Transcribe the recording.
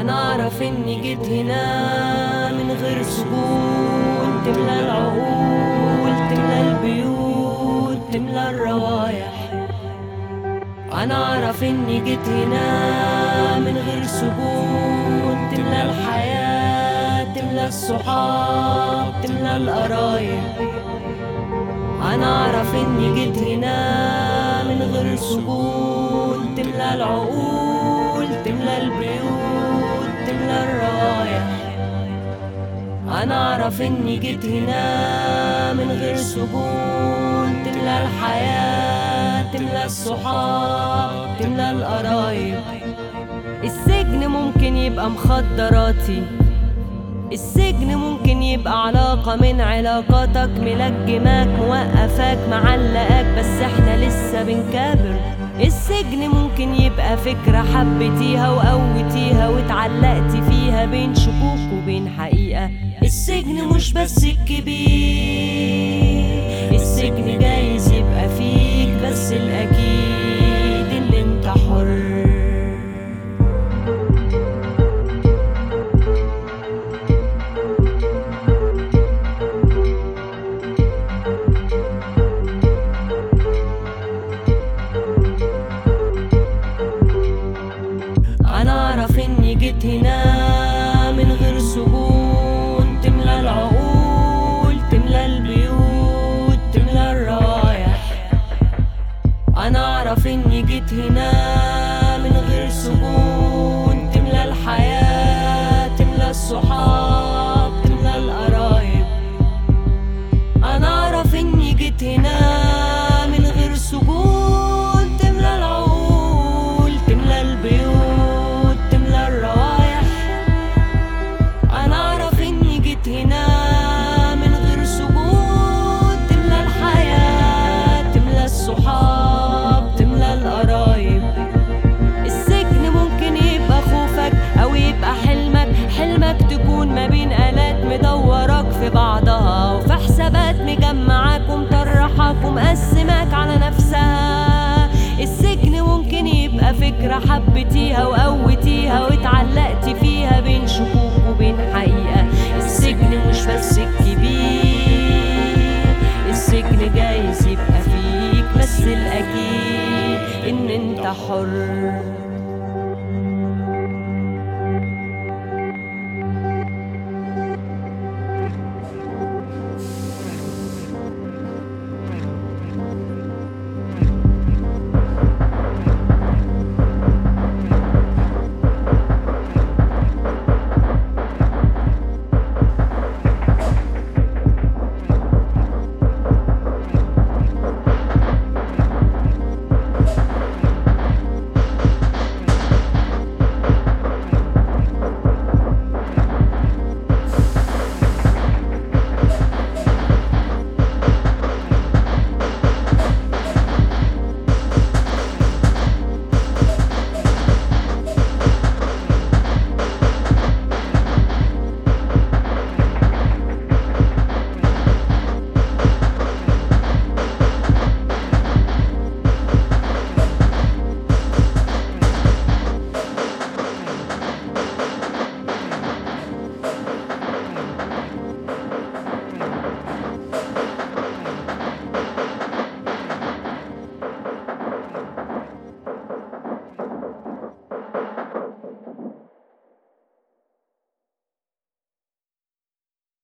انا اعرف اني جيت هنا من غير سجون تملى العقول تملى البيوت تملى الروايح انا اعرف اني جيت هنا من غير سجون تملى الحياة تملى الصحاب تملى القرايب انا اعرف اني جيت هنا من غير سجون تملى العقول تملى البيوت تملى الروايح انا اعرف اني جيت هنا من غير سجون تملى الحياة تملى الصحاب تملى القرايب السجن ممكن يبقى مخدراتي السجن ممكن يبقى علاقة من علاقاتك ملجماك موقفاك معلقاك بس احنا لسه بنكابر السجن ممكن يبقى فكرة حبيتيها وقوتيها واتعلقتي فيها بين شكوك وبين حقيقة السجن مش بس الكبير السجن جايز يبقى فيك بس الأكيد إن انت حر انا اعرف اني جيت هنا من غير سجون تملى العقول تملى البيوت تملى الروايح انا اعرف اني جيت هنا من غير سجون تملى الحياة تملى الصحاب تملى القرايب انا اعرف اني جيت هنا من غير سجون تملى العقول تملى البيوت تملى الروايح انا اعرف اني جيت هنا من غير سجون تملى الحياة تملى الصحاب تملى القرايب السجن ممكن يبقى خوفك او يبقى حلمك حلمك تكون ما بين آلات مدورك في بعضها وفي حسابات مجمعاك ومطرحاك ومقسماك على نفسها السجن ممكن يبقى فكرة حبيتيها وقوتيها واتعلقتي فيها بين شكوك وبين حقيقة السجن مش بس الكبير السجن جايز يبقى فيك بس الأكيد إن أنت حر